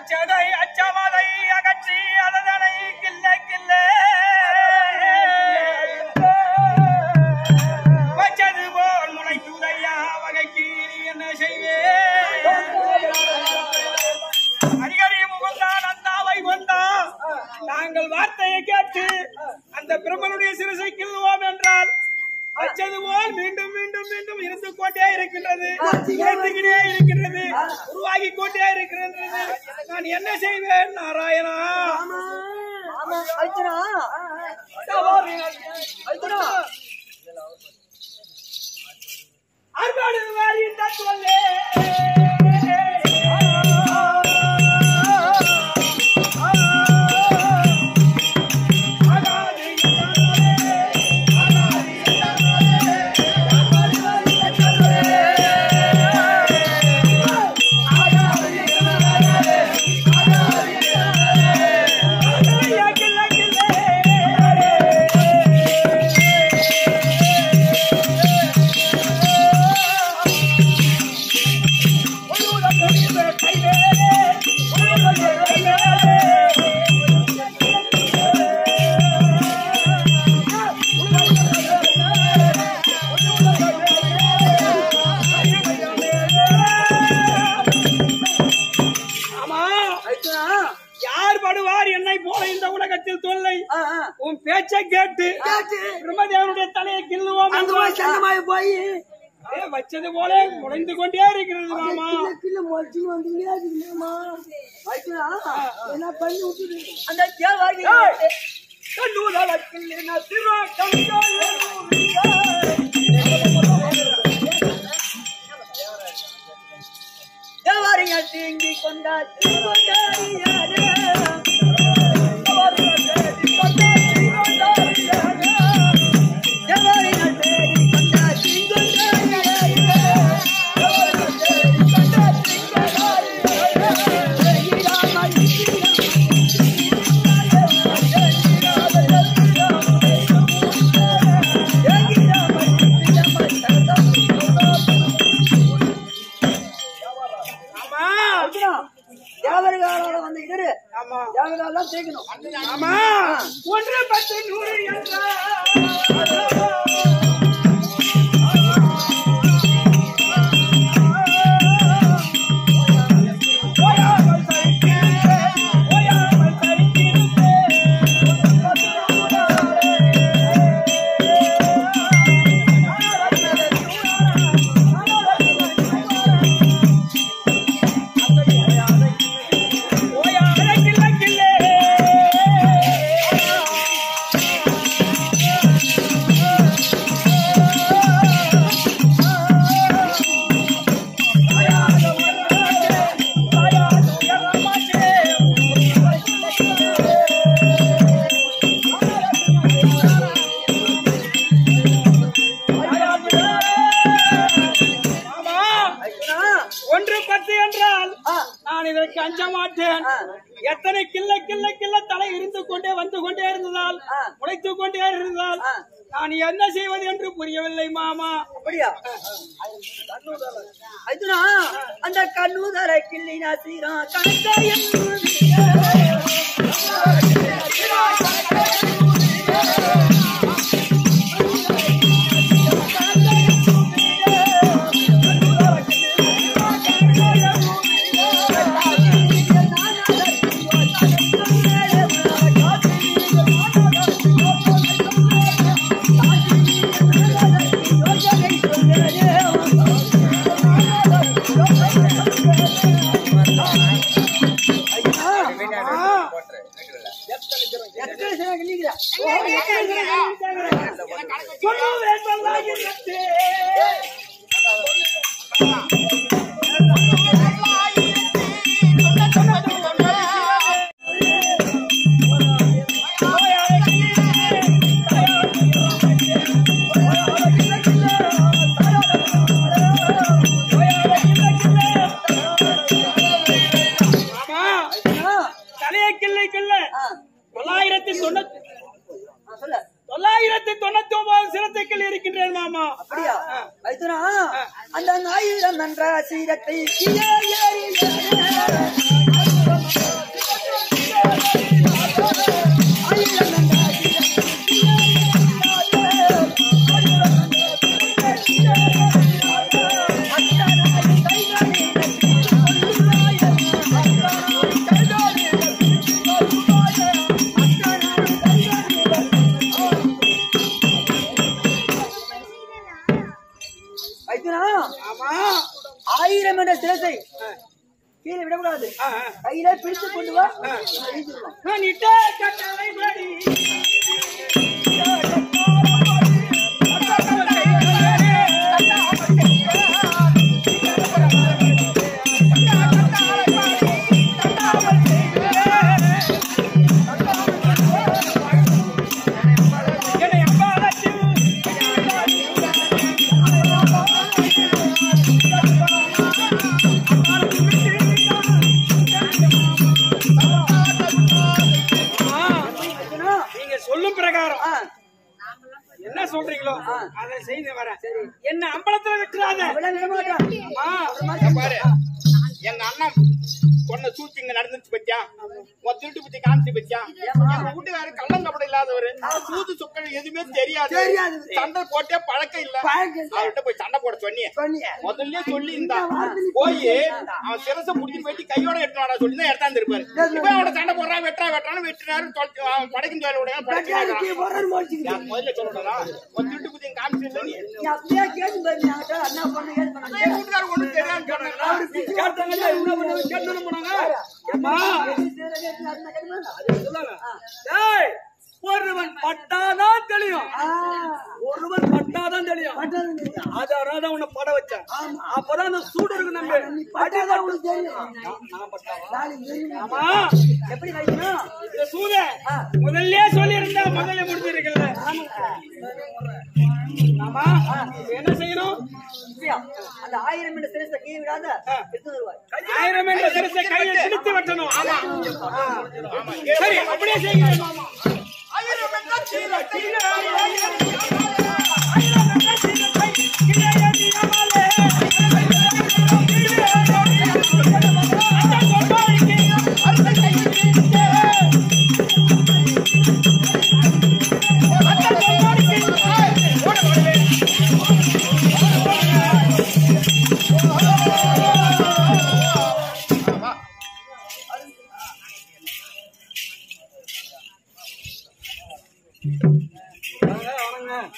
அச்சதை அச்சமதை அகற்றி அதனை கில்ல கில்ல வச்சது போல் முளைக்குதையா வகைக்கு நீ என்ன செய்வே அடிகடி முகந்தா நந்தாவை கொண்டா நாங்கள் வார்த்தையை கேட்டு அந்த பிரம்மனுடைய சிறுசை கிள்ளுவோம் என்றால் வச்சது போல் மீண்டும் மீண்டும் மீண்டும் இருந்து கொண்டே இருக்கின்றது இறந்துகிட்டே இருக்கின்றது உருவாகி கொண்டே இருக்கின்றது நான் என்ன செய்வேன் நாராயணா ஆமா அர்ச்சனா அர்ச்சனா அர்பாடு வாரி தத்துவல்லே ஆமா அர்ச்சனா யார் படுவார் என்னை போல இந்த உலகத்தில் தொல்லை ஆ, ஆ. உன் பேச்சை கேட்டு பிரம்மதேவனுடைய தலையை கிள்ளுவோம் அங்க போய் சந்தமாயி போய் ஏ, வச்சது போல முளைந்து கொண்டே இருக்கிறது மாமா கிள்ள கிள்ள முளைச்சுன்னு வந்துக்கிட்டே இருக்குதும்மா. அர்ச்சனா, என்ன பண்ணி விட்டுடு அந்த தேவாரி கண்ணூதலக்கில் என்ன சிவா கவிதாயே. தேவாரிகள் தீங்கி கொண்டா திருவந்தாரியாரே. தேவாரிகள் தேடி கொண்டா திருவந்தாரியாரே. தேவாரிகள் தேடி கொண்டா திருவந்தாரியாரே. ஆமா தேவர்களோட வந்த இடரு ஆமா தேவர்களெல்லாம் சேர்க்கணும் ஆமா ஒன்று பத்து நூறு என்றால் ஓயாமல் சைக்கு, ஓயாமல் சைக்கிருப்பே. ஓயாத கில்ல கில்லே. ஆமா ஒன்று பத்து என்றால் நான் இதற்கு அஞ்ச மாட்டேன் எத்தனை கில்ல கில்ல கில்ல தலை இருந்து கொண்டே வந்து கொண்டே இருந்ததால் உழைத்து கொண்டே இருந்ததால் நான் என்ன செய்வது என்று புரியவில்லை மாமா அப்படியா அதுனா அந்த கண்ணூதர கிள்ளினா சீரா கணக்காயம் சொல்லுவேன் சொல்லாகிறதே. ஆமா தலையை கிள்ளை கிள்ள தொள்ளாயிரத்தி தொண்ணூத்தி சொல்ல தொள்ளாயிரத்தி தொண்ணூத்தி ஒன்பது சிரத்தைகள் இருக்கின்றேன் மாமா அப்படியா அதுனா அந்த ஆயிரம் என்ற சீரத்தை கீழே விடக்கூடாது ஆ, ஆ. கையில பிடிச்சு கொண்டு வா வீசிடுவோம். நான் இட்ட கட்டளைப்படி என்னை அம்பாலத்தில் வைக்கணும். நீங்க சொல்லும் பிரகாரம் ஆ, என்ன சொல்றீங்களோ அதை செய்து வரேன் என்ன அம்பலத்துல விட்டுறாத விட விட மாட்டோம். அம்மா பாரு எங்க அண்ணன் பொண்ணை சூழ்ச்சி இங்க நடந்துச்சு பத்தியா உன் திருட்டு பத்தி காமிச்சு பத்தியா எங்க வீட்டுக்காரு கள்ளம் கப்படம் இல்லாதவரு சூது சொக்கல் எதுவுமே தெரியாது தெரியாது. சண்டை போட்டே பழக்கம் இல்ல பழக்கம் இல்ல. அவர்கிட்ட போய் சண்டை போட சொன்னியே சொன்னியே. முதல்ல சொல்லி இருந்தா போய் அவன் சிரச புடிச்சு போயிட்டு கையோட எடுத்துவாடா சொல்லி தான் எடுத்தாந்து இருப்பாரு இப்ப அவன சண்டை போடுறான் வெட்டுறா வெட்டான்னு வெட்டினாரு தொலைச்சு அவன் படைக்கும் சொல்லி விடுங்க கட்டியாருக்கு போறேன்னு முடிச்சுக்கிட்டு. நான் முதல்ல சொல்லணும்னா உன் திருட்டு பத்தி காமிச்சு இல்ல நீ நீ அப்படியே கேட்டு பாரு, நீ அவன்கிட்ட என்ன பண்ணு, ஏது பண்ணு. என் வீட்டுக்காரர் ஒண்ணும் தெரியாதுன்னு சொன்னாங்களா? கேட்டாங்கல்ல, என்ன பண்ண கேட்டு போனாங்க அம்மா சொல்லாங்க. டேய், ஒருவன் பட்டாதான் தெரியும் ஆ, ஒருவன் பட்டாதான் தெரியும் பட்டது இல்லையா? அதனால தான் உன்னை பட வச்சேன் அப்பதான் அந்த சூடு இருக்கு நம்பி நீ பட்டாதான் உனக்கு தெரியும். நான் பட்டாவா? நாளைக்கு தெரியும். ஆமா எப்படி வைக்கணும்? இந்த சூத முதல்ல சொல்லி இருந்தா முதல்ல முடிஞ்சிருக்கல ஆமா என்ன செய்யணும் இப்படியா? அந்த ஆயிரம் மீட்டர் சிரசை கீழே விடாத எடுத்து வருவாய். ஆயிரம் என்ற சிறுத்தை கையை பிடித்து வெட்டணும் ஆமா ஆமா சரி அப்படியே செய்கிறேன் மாமா ஆயிரம் என்ன சீலை, சீலை. வாங்க, வாங்க.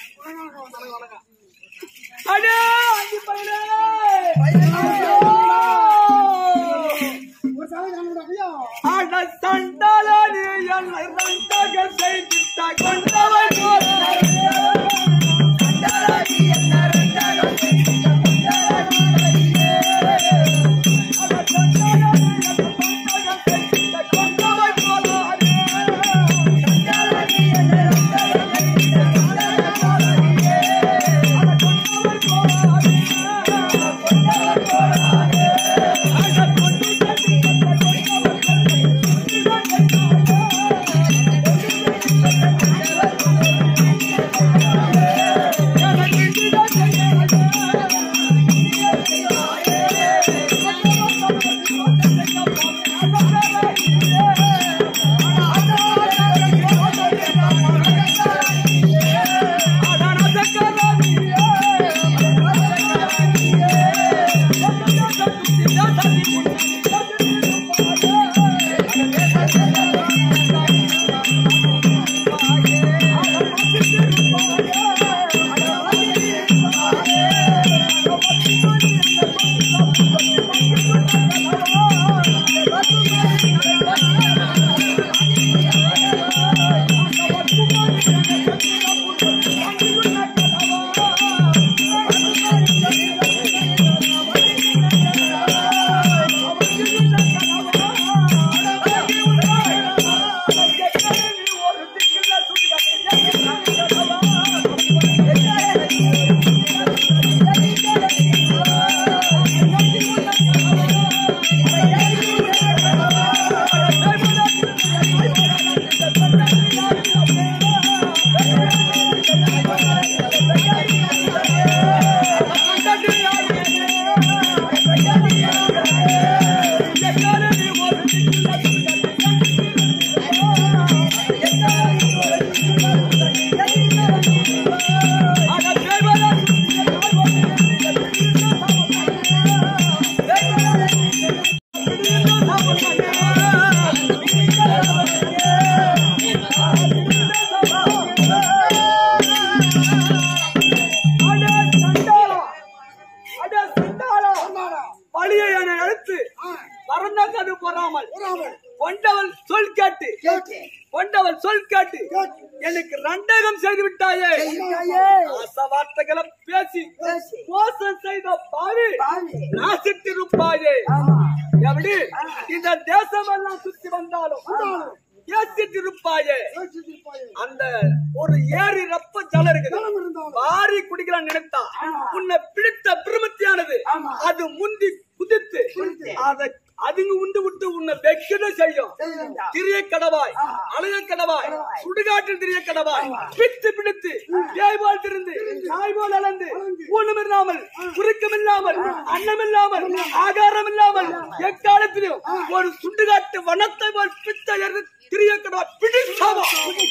பறந்தாங்க அது பொறாமல் பொறாமல். கொண்டவள் சொல் கேட்டு கேட்டு. கொண்டவள் சொல் கேட்டு கேட்டு. எனக்கு ரண்டகம் செய்து விட்டாயே செய்தாயே. ஆச வார்த்தைகளை பேசி பேசி. மோசம் செய்த பாவி பாவி. நாசிட்டிருப்பாயே ஆமா. எப்படி இந்த தேசமெல்லாம் சுத்தி வந்தாலும் ஏசிட்டிருப்பாயே யோசிச்சிருப்பாயே. அந்த ஒரு ஏரி ரப்ப ஜலம் இருக்குது ஜலம் இருந்தாலும். பாரி குடிக்கலாம் நினைத்தா ஆமா. உன்னை பிடித்த பிரமத்தியானது ஆமா. அது முந்தி குதித்து குதித்து. அதை அதுங்க உண்டு விட்டு உன்னை வெக்கிட செய்யும் செய்யுங்க. திரிய கடவாய் ஆமா. அழக கடவாய் கடவாய். சுடுகாட்டில் திரிய கடவாய் ஆமா. பிடித்து பிடித்து பேய் போல் திருந்து நாய் போல் அளந்து ஊனம் இல்லாமல் குறுக்கம் இல்லாமல் அன்னம் இல்லாமல் ஆகாரம் இல்லாமல் எக்காலத்திலும் ஒரு சுடுகாட்டு வனத்தை போல் பித்த எறிந்து திரிய கடவாய் பிடிச்சாவா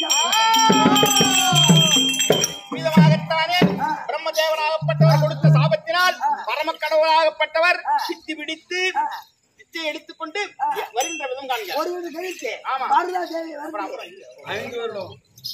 விதமாகத்தானே பிரம்மதேவனாகப்பட்டவர் கொடுத்த சாபத்தினால் பரமக்கடவுளாகப்பட்டவர் சித்தி பிடித்து பிச்சை எடுத்துக்கொண்டு வருகின்ற விதம் காண்க ஒருவனை கழித்து. ஆமா. பாரதா தேவி வந்து. அப்புறம் அப்புறம் ஐந்து வருடம்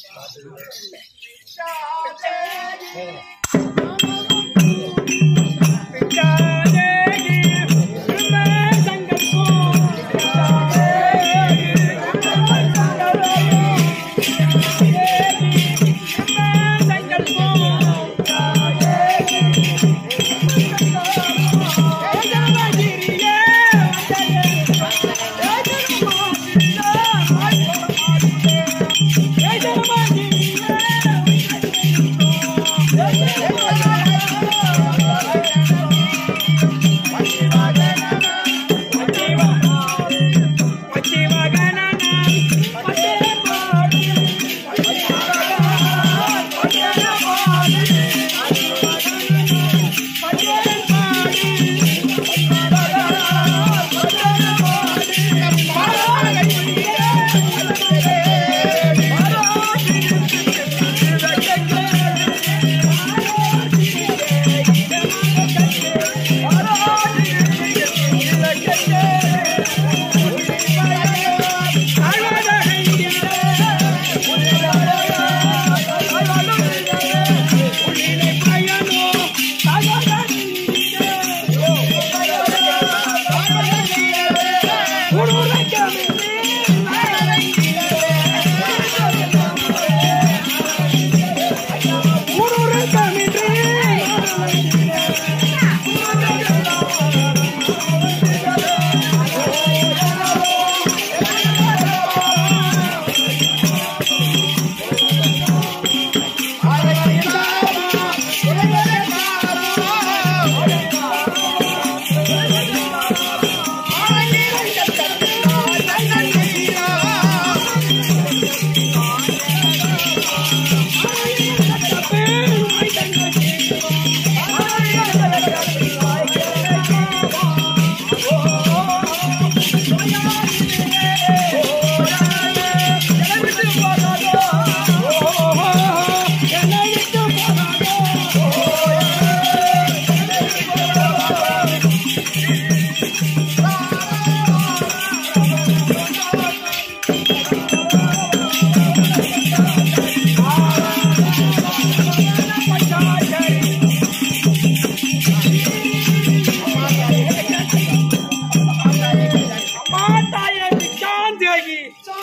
மாதாயே பிச்சான் தேகி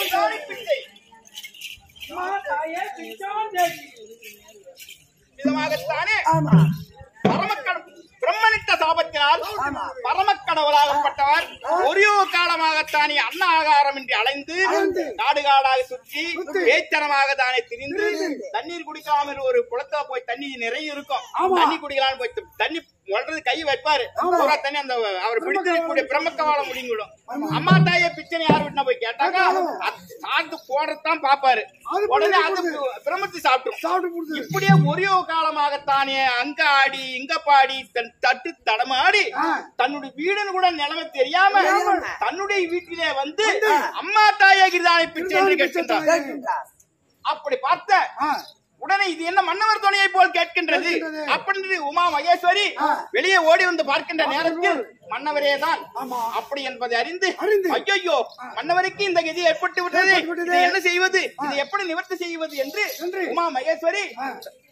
மாதாயே பிச்சான் தேகி விதமாகத்தானே ஆமா. பரமக்கட பிரம்மனிட்ட சாபத்தினால் ஆமா. பரமக்கடவுளாகப்பட்டவர் ஒரே காலமாகத்தானே அன்ன ஆகாரம் இன்றி அலைந்து அலைந்து. காடு காடாக சுற்றி சுற்றி. வேத்தனமாக தானே திரிந்து திரிந்து. தண்ணீர் குடிக்காமல் ஒரு குளத்துல போய் தண்ணி நிறைய இருக்கும் ஆமா. தண்ணி குடிக்கலாம்னு போய் த- தண்ணி வளர்றது கை வைப்பாரு ஆமா. பூரா தண்ணி அந்த அவர் பிடித்திருக்கக்கூடிய பிரம்மக்கவால முடிங்கிடும் அம்மா தாயே பிச்சனை யார் வீட்டுல போய் கேட்டாக்கா அது சாந்து போடுறதுதான் பாப்பாரு அது உடனே போடுறது. அது பிரம்மத்தை சாப்பிடும் சாப்பிட்டு கொடுத்து. இப்படியே ஒரே காலமாகத்தானே அங்க ஆடி இங்க பாடி தன் தட்டு தடமாடி ஆ. தன்னுடைய வீடுன்னு கூட நிலைமை தெரியாம தெரியாம. தன்னுடைய வீட்டிலே வந்து அம்மா தாயாகிருதானை பிச்சை என்று கேட்கின்றார் கேட்கின்றார். அப்படி பார்த்த ஆ. உடனே இது என்ன மன்னவர் துணையை போல் கேட்கின்றது கேட்கின்றது. அப்படின்னு உமா மகேஸ்வரி ஆ. வெளியே ஓடி வந்து பார்க்கின்ற நேரத்தில் மன்னவரே தான் ஆமா. அப்படி என்பதை அறிந்து அறிந்து. ஐயோ மன்னவருக்கு இந்த கதி ஏற்பட்டு விட்டது ஏற்பட்டு விட்டது. இதை என்ன செய்வது இதை எப்படி நிவர்த்தி செய்வது என்று என்று. உமா மகேஸ்வரி ஆ.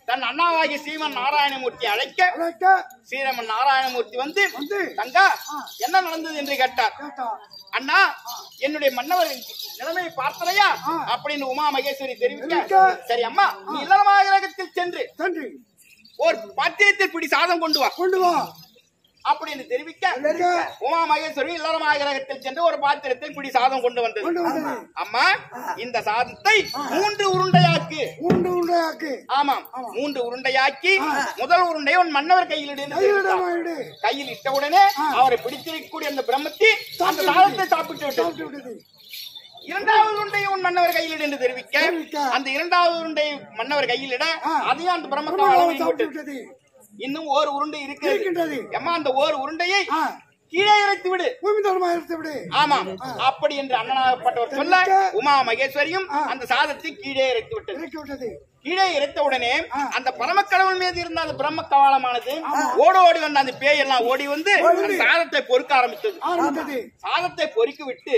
தன் அண்ணாவாகிய ஸ்ரீமன் நாராயணமூர்த்தி அழைக்க அழைக்க ஸ்ரீரமன் நாராயணமூர்த்தி வந்து வந்து தங்கா என்ன நடந்தது என்று கேட்டார் கேட்டா அண்ணா என்னுடைய மன்னவர் நிலைமையை பார்த்தலையா அப்படின்னு உமா மகேஸ்வரி தெரிவிக்க தெரிவிக்க. சரி அம்மா நீ இல்லறமாகத்தில் சென்று தன்றி ஒரு பாத்திரத்தில் பிடி சாதம் கொண்டு வா கொண்டு வா அப்படின்னு தெரிவிக்க தெரிவிக்க. உமா மகேஸ்வரி இல்லறமாகத்தில் சென்று ஒரு பாத்திரத்தில் பிடி சாதம் கொண்டு வந்தது கொண்டு வந்தது அம்மா இந்த சாதத்தை மூன்று உருண்டையாக்கு உண்டு உண்டையாக்கு ஆமாம் மூன்று உருண்டையாக்கி முதல் உருண்டையை உன் மன்னவர் கையில் இடு என்று தெரிவித்தார். கையிடமாயிடு கையில் இட்டவுடனே அவரை பிடித்திருக்கக்கூடிய அந்த பிரம்மத்தி அந்த சாதத்தை சாப்பிட்டு விட்டது சாப்பிட்டு விட்டது இரண்டாவது உருண்டை உன் மன்னவர் கையில் என்று தெரிவிக்க தெரிவிக்க. அந்த இரண்டாவது உருண்டை மன்னவர் கையில் இட ஆ. அதையும் அந்த பிரம்மத்தை பிரம்மத்தை அளவில் சாப்பிட்டு விட்டது. விட்டது இன்னும் ஓர் உருண்டை இருக்கிறது இருக்கின்றது. எம்மா அந்த ஓர் உருண்டையை ஆ கீழே இறைத்து விடு பூமி தர்மம் எடுத்து விடு ஆமாம் அப்படி என்று அண்ணனாகப்பட்டவர் சொல்ல தெரிவிக்க. உமா மகேஸ்வரியும் அந்த சாதத்தை கீழே இறைத்து விட்டது இறக்கி விட்டது கீழே இறைத்த உடனே அந்த பரமக்கடவுள் மீது இருந்த அந்த பிரம்ம கவாலமானது ஓடி ஓடி வந்த அந்த பேய் எல்லாம் ஓடி வந்து அந்த சாதத்தை பொறுக்க ஆரம்பித்தது ஆரம்பித்தது சாதத்தை பொறுக்கி விட்டு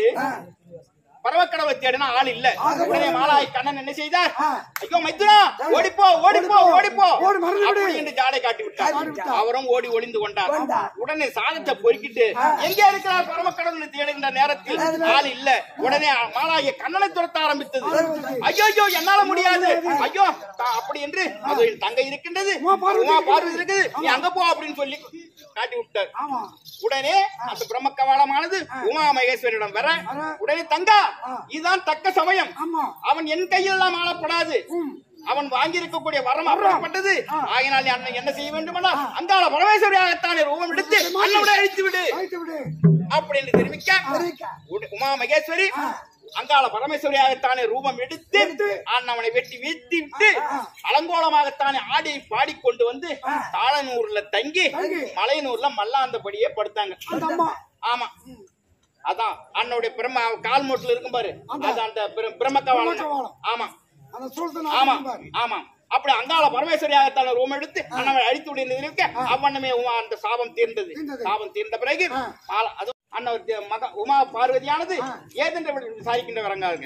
பரவக்கடவை தேடினா ஆள் இல்ல உடனே மாலாய் கண்ணன் என்ன செய்தார் ஐயோ மைத்துனா ஓடிப்போ ஓடிப்போ ஓடிப்போ ஓடி மறந்து விடு. அப்படி என்று ஜாடை காட்டி விட்டார் விட்டார். அவரும் ஓடி ஒளிந்து கொண்டார் உடனே சாதத்தை பொறுக்கிட்டு எங்க இருக்கிறார் பரமக்கடவுள் தேடுகின்ற நேரத்தில் ஆள் இல்ல உடனே மாலாய கண்ணனை துரத்த ஆரம்பித்தது ஐயோ ஐயோ என்னால முடியாது ஐயோ தா- அப்படி என்று அது என் தங்கை இருக்கின்றது உமா பார்வதி உமா பார்வதி இருக்குது நீ அங்க போ அப்படின்னு சொல்லி காட்டி விட்டார் ஆமா உடனே அந்த பிரம்ம கவாலமானது உமா மகேஸ்வரியிடம் வர வர. உடனே தங்கா இதுதான் தக்க சமயம் ஆமா அவன் என் கையில் எல்லாம் ஆளப்படாது அவன் வாங்கி இருக்கக்கூடிய வரம் அப்படிப்பட்டது ஆகினால் நீ அண்ணன் என்ன செய்ய வேண்டுமனா அங்கால பரமேஸ்வரியாகத்தானே ரூபம் எடுத்து அண்ணனை அழித்து விடு அழைத்து விடு அப்படின்னு தெரிவிக்க உட- உமா மகேஸ்வரி அங்கால பரமேஸ்வரியாகத்தானே ரூபம் எடுத்து அண்ணவனை வெட்டி வீழ்த்தி விட்டு அலங்கோலமாகத்தானே ஆடி பாடிக்கொண்டு வந்து தாளனூர்ல தங்கி மலையனூர்ல மல்லாந்தபடியே படுத்தாங்க அந்த அம்மா ஆமா அதான் அண்ணனுடைய பிரம்ம கால் மூட்டுல இருக்கும் பாரு அது அந்த பிர- பிரம்மக்கவாலம் பிரம்மக்கவாலம். ஆமா அந்த சூழ்த்தன ஆமா ஆமா அப்படி அங்கால பரமேஸ்வரியாகத்தான ரூம் எடுத்து அண்ணனை அழித்து விட இருக்க அவ்வண்ணமே உமா அந்த சாபம் தீர்ந்தது தீர்ந்தது. சாபம் தீர்ந்த பிறகு ஆல- அது அண்ணவர் தே- மக உமா பார்வதியானது ஏதென்ற விசாரிக்கின்ற வரங்காருங்க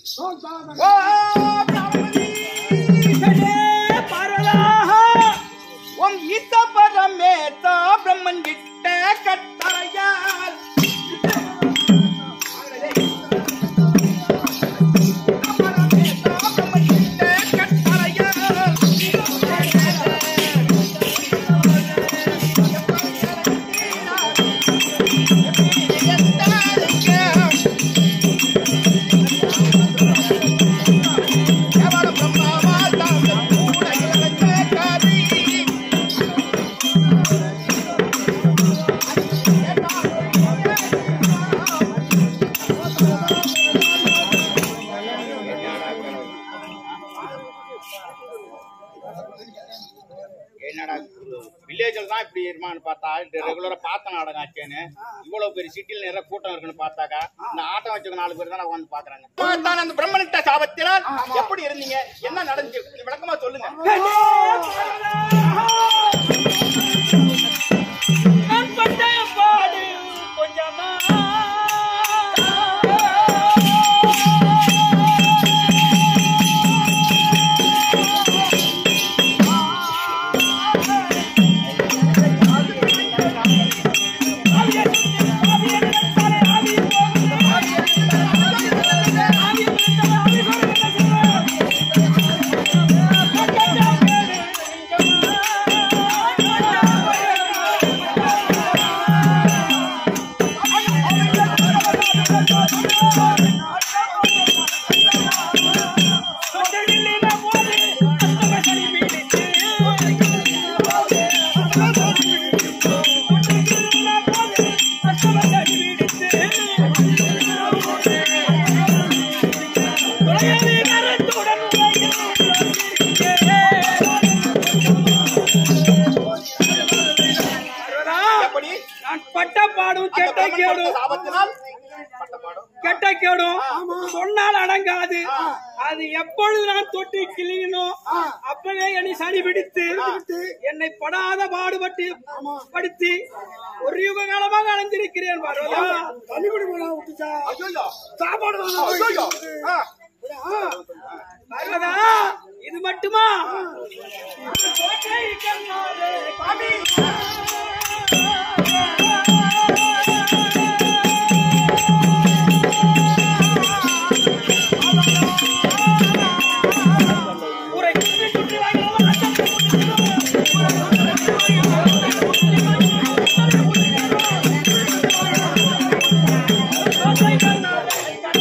ஓ பார்வதி உம் ஈத்த பரமேதா பிரம்மன் கிட்ட கட்டளையால் என்னடா வில்லேஜ்ல தான் இப்படி இருமான்னு பார்த்தா ரெகுலரா பார்த்த நாடகம் ஆச்சேன்னு இவ்வளவு பெரிய சிட்டில நிறைய கூட்டம் இருக்குன்னு பார்த்தாக்கா இந்த ஆட்டம் வச்சுக்க நாலு பேர் தான் உட்காந்து பாக்குறாங்க தான் அந்த பிரம்மனிட்ட சாபத்தினால் எப்படி இருந்தீங்க என்ன நடந்துச்சு கொஞ்சம் விளக்கமா சொல்லுங்க நான் பட்ட பாடு கொஞ்சமா எப்படி நான் பட்ட பாடும் அந்த கெட்ட பிரம்மன் கேடும் கொடுத்த சாபத்தினால் பட்ட பாடம் கெட்ட கேடும் சொன்னால் அடங்காது அது எப்பொழுது நான் தொட்டி கிளியனோ அப்பவே என்னை சனி பிடித்து என்னை படாத பாடுபட்டு படுத்தி ஒரு யுக காலமாக அலைஞ்சிருக்கிறேன் பார்வதா தண்ணி குடி போனா விட்டுச்சா ஐயோ சாப்பாடு ஐயோ வாங்க ஆ. பார்வதா இது மட்டுமா கோட்டை கண்ணாலே ஊரை சுற்றி சுற்றி வாங்கினவன் கோட்டை கண்ணாலே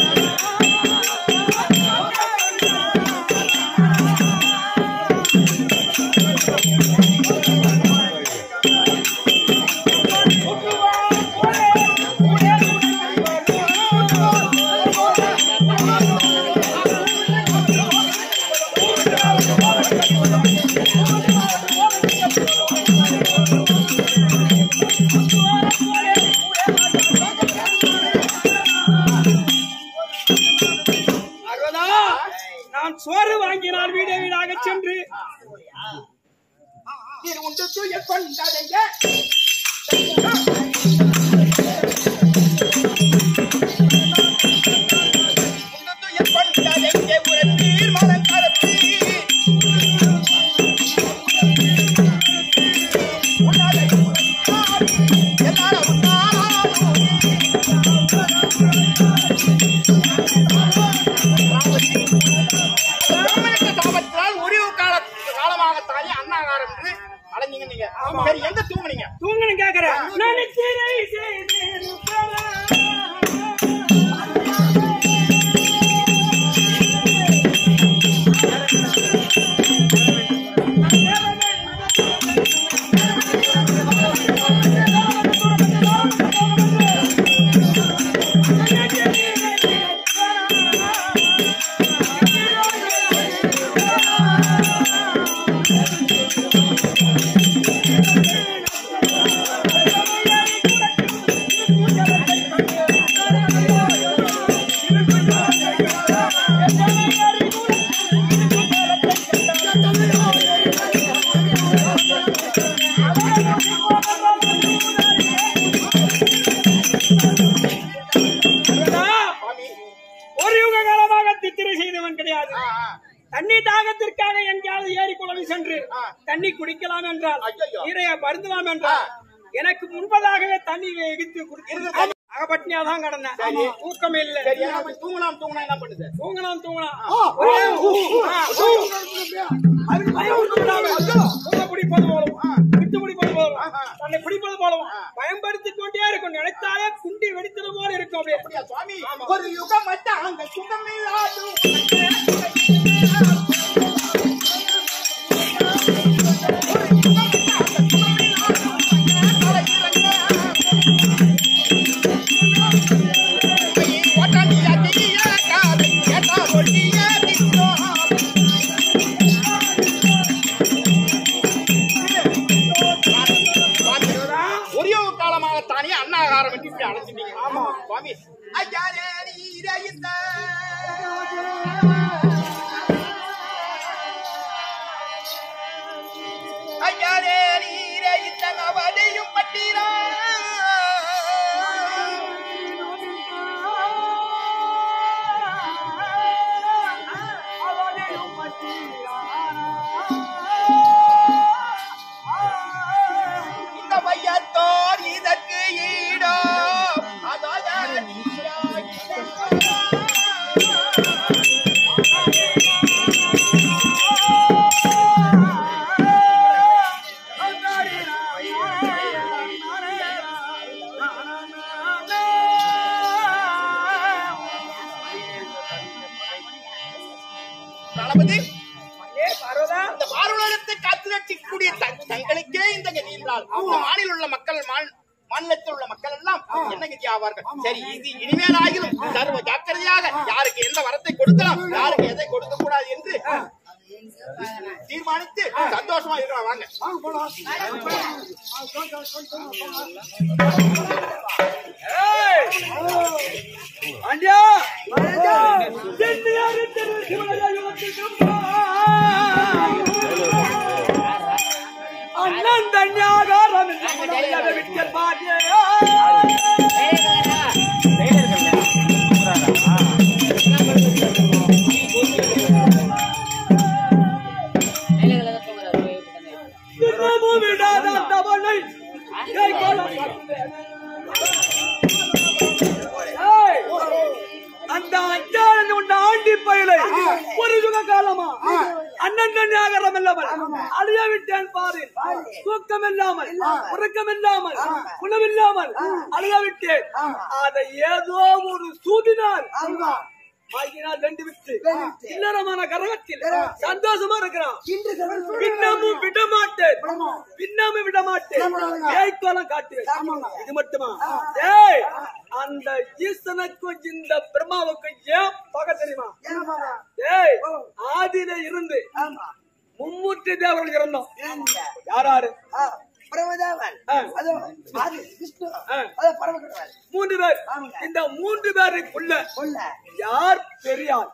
அறுபதா நான் சோறு வாங்கினால் வீடு வீடாக சென்று உண்டு தூய கொண்டாதைய உண்டு தூய கொண்டாதைய உரத்தீர் மரம் கரப்பி உன்னாலை உரைத்தார் எல்லாரும் உன்னாலும் பிரம்மனுக்கு சாபத்தினால் உரிவு கால காலமாகத்தானே அன்னாகாரம் என்று அடைஞ்சீங்க நீங்க சரி எங்க தூங்குனீங்க தூங்கணும் கேக்குறேன் நான் திரை செய்து சுவாமி ஒரு யுக காலமாக தித்திரை செய்தவன் கிடையாது ஆ, ஆ. தண்ணி தாகத்திற்காக எங்கேயாவது ஏரி குளம் சென்று ஆ. தண்ணி குடிக்கலாம் என்றால் ஐயையோ. நீரைய பருந்தலாம் என்றால் எனக்கு முன்பதாகவே தண்ணி எகித்து குடிக்கிறது அகப்பட்டினியா தான் கடந்தேன் தூக்கம் இல்ல சரி ஏன்னா போய் தூங்கலாம் தூங்கினா என்ன பண்ணுது தூங்கலாம் தூங்கலாம் ஒரே ஊ, ஆ, ஊ. அதுக்கு பயம் இருக்கக்கூடாது. தூங்க பிடிப்பது போலும் விட்டு பிடிப்பது போலும் தன்னை பிடிப்பது போலும் பயன்படுத்திக் கொண்டே இருக்கும் நினைத்தாலே குண்டி வெடித்தது போல இருக்கும் அப்படியே அப்படியா சுவாமி ஒரு யுகம் மட்டும் அங்க சுகமில்லாது ஒரே ஒரு காலமாக தானே அன்னாகாரம் என்று இப்படி அழைச்சிட்டீங்க ஆமா சுவாமி ஐயாரே நீரே இந்த ஐயாரே நீரே இந்த நவதையும் பட்டீரா இந்த வையத்தோர் இதற்கு ஈடோ அதாவது நீரா தளபதி ஏ பார்வதா அந்த பார்வலத்தை காத்து ரட்சிக்கக்கூடிய த- தங்களுக்கே இந்த கதி என்றால் இந்த மாநில உள்ள மக்கள் மாநில- மாநிலத்தில் உள்ள மக்கள் எல்லாம் என்ன கதி ஆவார்கள் சரி இது இனிமேல் ஆகிலும் சர்வ ஜாக்கிரதையாக யாருக்கு எந்த வரத்தை கொடுக்கலாம் யாருக்கு எதை கொடுக்க கூடாது என்று தீர்மானித்து சந்தோஷமா இருக்கலாம் வாங்க அண்யா தென்னியாறு திரு சிவனயுகத்திற்கும் அண்ணன் தன்யாகாரம் விட்டு பாட்டியா ஒரு யுக காலமா அண்ணன் ஞாகரம் இல்லாமல் அழிய விட்டேன் பாரு தூக்கம் இல்லாமல் உறக்கம் இல்லாமல் உணவில்லாமல் அழிய விட்டேன் அதை ஏதோ ஒரு சூதினால் ஆகினால் ரெண்டு விட்டு இல்லறமான கரகத்தில் சந்தோஷமா இருக்கிறான் இன்று கடல் பின்னமும் விட மாட்டேன் பின்னமும் விட மாட்டேன் ஏய்க்கோலம் காட்டுவேன் இது மட்டுமா ஏய் அந்த ஈசனுக்கும் இந்த பிரம்மாவுக்கும் ஏன் பகை தெரியுமா ஏய் ஆதியில இருந்து மும்மூர்த்தி தேவர்கள் இருந்தோம் யார் யாரு பிரமதேவன் ஆ. அதோ ஆதி விஷ்ணு ஆ. அதோ பரமகடவன் மூன்று பேர் இந்த மூன்று பேருக்குள்ள கொல்ல யார் பெரியார்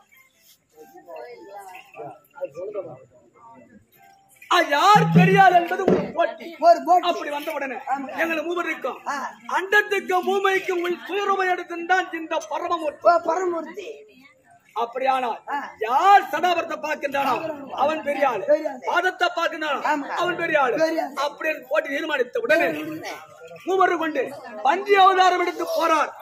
ஆ, யார் பெரியார் என்பது ஒரு போட்டி ஒரு போட்டி அப்படி வந்த உடனே எங்களை மூவர் இருக்கும் ஆ. அண்டத்துக்கும் பூமிக்கும் உள் சுயரூப எடுத்துதான் இந்த பரமமூர்த்தி ஓ, பரமூர்த்தி அப்படியானால் ஆ. யார் சதாபரத்தை பார்க்கின்றானோ அவன் பெரிய ஆளு பெரிய ஆளு. பாதத்தை பார்க்கின்றானோ ஆமா. அவன் பெரிய ஆளு பெரிய ஆளு. அப்படின்னு போட்டி தீர்மானித்த உடனே மூவரு கொண்டு பன்றி அவதாரம் எடுத்து போறார்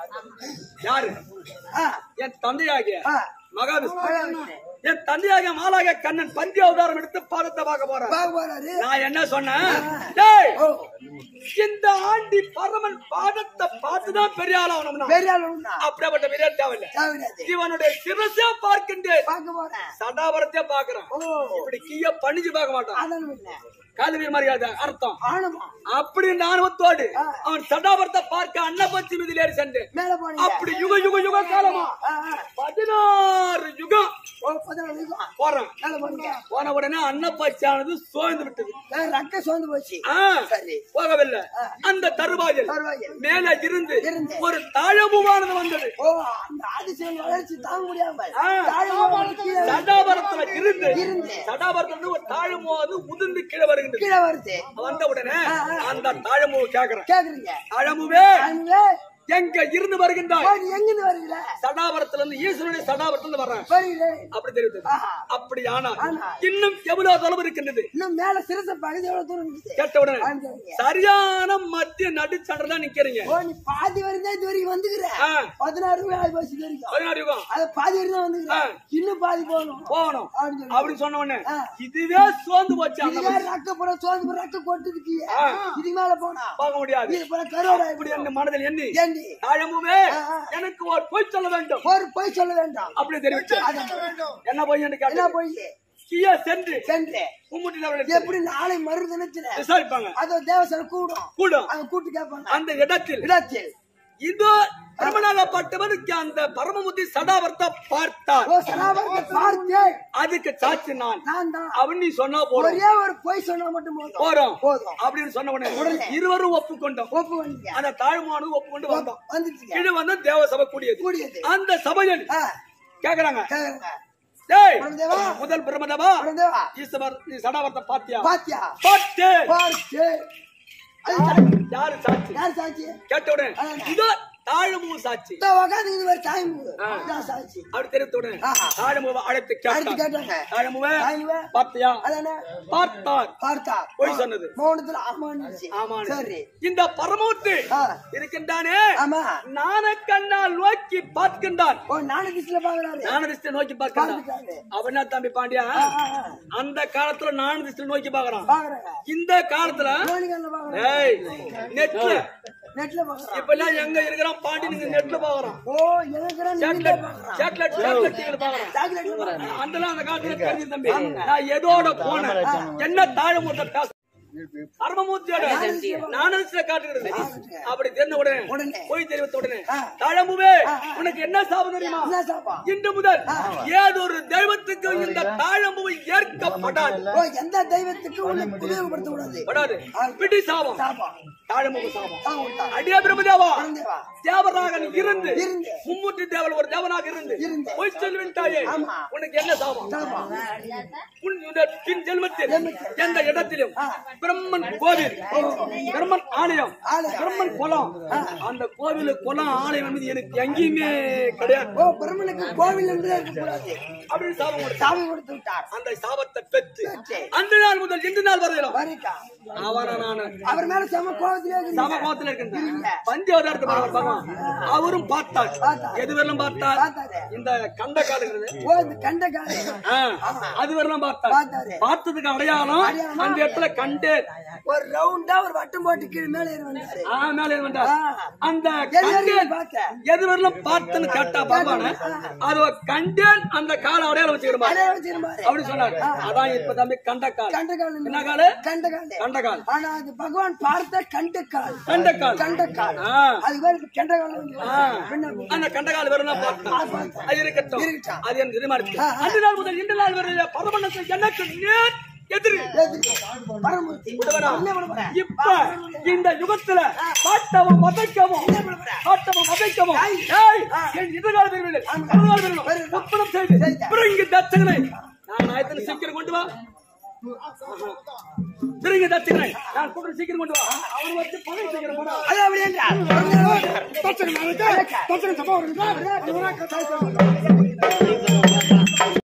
யாரு ஆ, என் தந்தையாகிய ஆ. மகாவிஷ்ணு பரமவிஷ்ணு. என் தந்தையாகிய மாலாகிய கண்ணன் பன்றி அவதாரம் எடுத்து பாதத்தை பார்க்க போறார் பார்க்க போறாரு நான் என்ன சொன்னேன் டேய், ஓ, இந்த ஆண்டி பரமன் பாதத்தை பார்த்துதான் பெரிய ஆளாகணும்னா பெரிய ஆளு உண்டா? அப்படியாப்பட்ட பெரிய ஆள் தேவையில்லை தேவையில்லாது. இவனுடைய சிரசே பார்க்கின்றேன் பார்க்க போறேன் சடாபரத்தை பாக்குறான் ஓ இப்படி கீய பணிஞ்சு பார்க்க மாட்டான் அதான் இல்ல காலவீர் மாதிரி அர்த்தம் ஆணுமா அப்படி ஆணவத்தோடு அவன் சடாபரத்தை பார்க்க அன்னபத்தி மீதில் ஏறி சென்று மேல போனீங்க அப்படி யுக யுக யுக காலமா ஆ, ஆ. பதினாறு யுகம் ஓ பதினாலு நிமிஷம். போறான் மேல போனீங்க போன உடனே அன்னப்பச்சானது சோய்ந்து விட்டது ஏன் ரக்க சோர்ந்து போச்சு ஆ, சரி போகவில்லை அந்த தருவாயில் பரவாயில்லை. மேல இருந்து இருந்து. ஒரு தாழமுவானது வந்தது ஓ அந்த ஆதிசிவன் வளர்ச்சி தாங்க முடியாமல் ஆ. தாழ்வான கீழே சடாபரத்துல இருந்து இருந்து. சடாபரத்துல இருந்து ஒரு தாழமுவாது உதிர்ந்து கீழே வருகின்றது கீழே வருது வந்த உடனே அந்த தாழமுவை கேக்குறேன் கேக்குறீங்க தாழமுவே அங்கே எங்க இருந்து வருகின்றாய் ஓ, நீ எங்கிருந்து வருகிற சடாபரத்துல இருந்து ஈஸ்வரனுடைய சடாபரத்துல இருந்து வர்றேன் வருகிறேன் அப்படி தெரியுது ஆஹா. அப்படி ஆனால் ஆனா. இன்னும் எவ்வளவு தொலைவு இருக்கின்றது இன்னும் மேல சிறுச பகுதி எவ்வளவு தூரம் இருக்குது கேட்ட உடனே ஆஞ்சநேயர். சரியான மத்திய நடுச்சண்டை நிக்கிறீங்க ஓ நீ பாதி வரைக்கும் இது வரைக்கும் வந்துக்கிற ஆ. பதினாறு ரூபாய் ஆகி போச்சு இது வரைக்கும் பதினாறு யுகம் அது பாதி வரைக்கும் தான் வந்துக்கிற ஆ. இன்னும் பாதி போகணும் போகணும் அப்படின்னு சொல்லி. அப்படி சொன்ன உடனே ஆ. இதுவே சோர்ந்து போச்சு அந்த இதுவே ரக்க புற சோர்ந்து புற ரக்க கொட்டுதுக்கு ஆ. இதுக்கு மேல போனா போக முடியாது இது போல கரோட அப்படி என்ன மனதில் எண்ணி ஏண்டி தாழமுமே ஆ, ஆ. எனக்கு ஒரு பொய் சொல்ல வேண்டும் ஒரு போய் சொல்ல வேண்டாம் அப்படி தெரிவிச்சு என்ன பொய் என்று என்ன கேட்டு போய் கீழே சென்று சென்று கும்பிட்டு அவர்களை எப்படி நாளை மறு தினத்துல விசாரிப்பாங்க அதோ தேவசன கூடும் கூடும் அங்க கூட்டு கேட்பாங்க அந்த இடத்தில் இடத்தில் இதோ பிரமணாகப்பட்டவனுக்கு அந்த பரமமுத்தி சடாவர்த்த பார்த்தார் ஓ சனாபத்தை பார்த்தேன் அதுக்கு சாட்சி நான் நான் தான் அவன் நீ சொன்னா போறோம் ஒரே ஒரு பொய் சொன்னா மட்டும் போதும் போறோம் போதும் அப்படின்னு சொன்ன உடனே இருவரும் ஒப்புக்கொண்டோம் ஒப்பு வந்தீங்க அந்த தாழ்மானது ஒப்புக்கொண்டு வந்தோம் வந்துட்டீங்க இது வந்து தேவ சபை கூடியது கூடியது அந்த சபையில் ஆ, கேக்குறாங்க கேக்குறாங்க. டேய் பிரம்மதேவா. முதல் பிரமதவா பிரம்மதேவா, ஈஸ்வர் நீ சடாவர்த்த பாத்தியா பாத்தியா பாத்து பார்த்து அது சாட்சி. யாரு சாட்சி யார் சாட்சி கேட்ட உடனே இதோ தாழமு சாட்சி இந்த உக்காந்து இது ஒரு டைம் இதான் சாட்சி அப்படி தெரிவித்த உடனே ஆஹா. தாழமுவை அழைத்து அடுத்து கேட்டார் கேட்டாங்க தாழமுவை தாழ்வே. பாத்தியா அதானே பார்த்தார் பார்த்தா பொய் சொன்னது மௌனத்துல ஆமான்னு ஆமான்னு. சரி இந்த பரமூர்த்தி ஆ. இருக்கின்றானே ஆமா நான கண்ணால் நோக்கி பார்க்கின்றான் ஓ நானு திசுல பாக்குறாரு ஞானதிஷ்ட நோக்கி பார்க்கின்றான் பார்த்துட்டாரு அவன் என்ன தம்பி பாண்டியா ஆ, ஆ, ஆ. அந்த காலத்துல ஞானதிஷ்ட நோக்கி பார்க்கறான் பாக்குறாங்க இந்த காலத்துல மோனிகல்ல பாக்குறாங்க ஏய் நெட்ல நெட்ல பாக்குறாங்க இப்ப எல்லாம் எங்க இருக்கிறான் பாண்டி நீங்க நெட்ல பாக்குறான் ஓ எனக்கு சேட்டலைட் சேட்டலைட் சேட்டலைட் டிவில பாக்குறான் சாக்லேட் அதெல்லாம் அந்த காலத்துல தெரிஞ்சு தம்பி நான் எதோட போனேன் என்ன தாழமூர்த்த பேச அருமமூர்த்தியோட நானதிஷ்ட காட்டுகிறது அப்படி தெரிந்த உடனே உடனே. போய் தெரிவித்த உடனே ஆ. தாழமுவே உனக்கு என்ன சாபம் தெரியுமா என்ன சாப்பா இன்று முதல் ஏதொரு தெய்வத்துக்கு இந்த தாழம்புவை ஏற்கப்படாது ஓ எந்த தெய்வத்துக்கு உன்னை உபயோகப்படுத்த கூடாது படாது பிடி சாபம் சாப்பா தாழம்பு சாபம் தான் விட்டான் அடியே பிரம்மதேவா குழந்தைவா தேவராக நீ இருந்து இருந்து. மும்மூர்த்தி தேவன் ஒரு தேவனாக இருந்து இருந்து. பொய் செல்வின் தாயே ஆமா. உனக்கு என்ன சாபம் சாப்பா உன் இந்த பின் ஜென்மத்தில் எந்த இடத்திலும் பிரம்மன் கோவில் பிரம்மன் ஆலயம் ஆலயம். பிரம்மன் குளம் அந்த கோவில் குளம் ஆலயம் என்பது எனக்கு எங்கேயுமே கிடையாது ஓ பிரம்மனுக்கு கோவில் என்று இருக்கக்கூடாது அப்படின்னு சாபம் கொடுத்தார். சாமி கொடுத்து விட்டார் அந்த சாபத்தை பெற்று அந்த நாள் முதல் இன்று நாள் வரையிலும் வரிக்கா அவனை நான் அவர் மேல செம கோவத்திலே சம இருக்கிறீங்க. கோபத்தில் இருக்கின்றேன் பஞ்சவதாரத்து பகவான் அவரும் பார்த்தார் பார்த்தார். எது வரலாம் பார்த்தார் பார்த்தாரு. இந்த கண்ட காடுகிறது ஓ இந்த கண்ட காலை அது வரலாம் பார்த்தார் பார்த்தாரு. பார்த்ததுக்கு அடையாளம் அடையாளமா? அந்த இடத்துல கண்டேன் ஒரு ரவுண்டா ஒரு வட்டம் போட்டு கீழே மேல ஏறி வந்தாரு ஆ, மேலே ஏறி வந்தார். ஆ. அந்த எது வரைக்கும் கண்டேன் பார்த்த? எது வரலாம் பார்த்தேன்னு கேட்டா பகவான அது கண்டேன் அந்த கால அடையாளம் வச்சுக்கிறோம் அடையாளம் வச்சிருப்பாரு அப்படி சொன்னார் அதான் இப்ப தம்பி கண்ட கால் கண்ட கால் என்ன காலு கண்ட கால் கண்ட கால் ஆனா அது பகவான் பார்த்த கண்ட கால் கண்ட கால் கண்ட கால் ஆ. அது பேரு கெண்ட கால் ஆ. அந்த கண்டகால் வெறும் அது இருக்கட்டும் இருக்கட்டும். அது எனக்கு தெரியுமா இருக்கு ஆ, ஆ. அந்த நாள் முதல் இந்த நாள் வரை பரமனத்தை எனக்கு நேர் எதிரி பரமூர்த்தி விடுவனா? என்ன பண்ண போற? இப்ப இந்த யுகத்துல காட்டவும் மதைக்கவும் காட்டவும் மதைக்கவும் ஏய், என் எதிர்கால பெருமையிலே, எதிர்கால பெருமை, ஒப்பனம் செய்து பிறகு தச்சகனை நான் ஆயத்தில் சீக்கிரம் கொண்டு வா பிறகு தச்சகனை நான் கூட்டம் சீக்கிரம் கொண்டு வா அவன் வச்சு பணம் சீக்கிரம் கொண்டு வா அது அப்படி என்றால் தச்சகன் தச்சகன் சம்பவம்